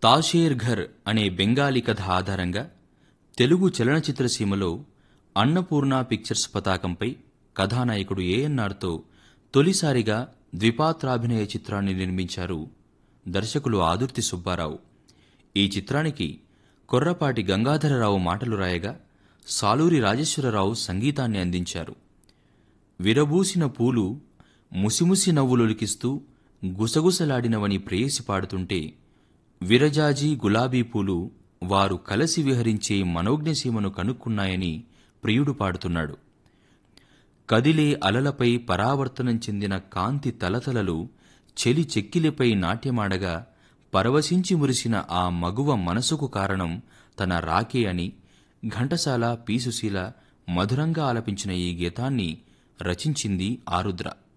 తాషేర్ ఘర్ అనే బెంగాలీ కథ ఆధారంగా తెలుగు చలనచిత్ర సీమలో అన్నపూర్ణ పిక్చర్స్ పతాకంపై కథానాయకుడు ఏఎన్ఆర్తో తొలిసారిగా ద్విపాత్రాభినయ చిత్రాన్ని నిర్మించారు దర్శకులు ఆదుర్తి సుబ్బారావు ఈ చిత్రానికి కొర్రపాటి గంగాధరరావు మాటలు రాయగా సాలూరి రాజేశ్వరరావు సంగీతాన్ని అందించారు విరబూసిన పూలు ముసిముసి నవ్వులొలికిస్తూ గుసగుసలాడినవని ప్రేయసి పాడుతుంటే విరజాజి గులాబీ పూలు వారు కలసి విహరించే మనోజ్ఞసీమను కనుక్కున్నాయని ప్రియుడు పాడుతున్నాడు కదిలే అలలపై పరావర్తనం చెందిన కాంతి తలతలలు చెలి చెక్కిలిపై నాట్యమాడగా పరవశించి మురిసిన ఆ మగువ మనసుకు కారణం తన రాకే అని ఘంటసాల పీసుశీల మధురంగా ఆలపించిన ఈ గీతాన్ని రచించింది ఆరుద్ర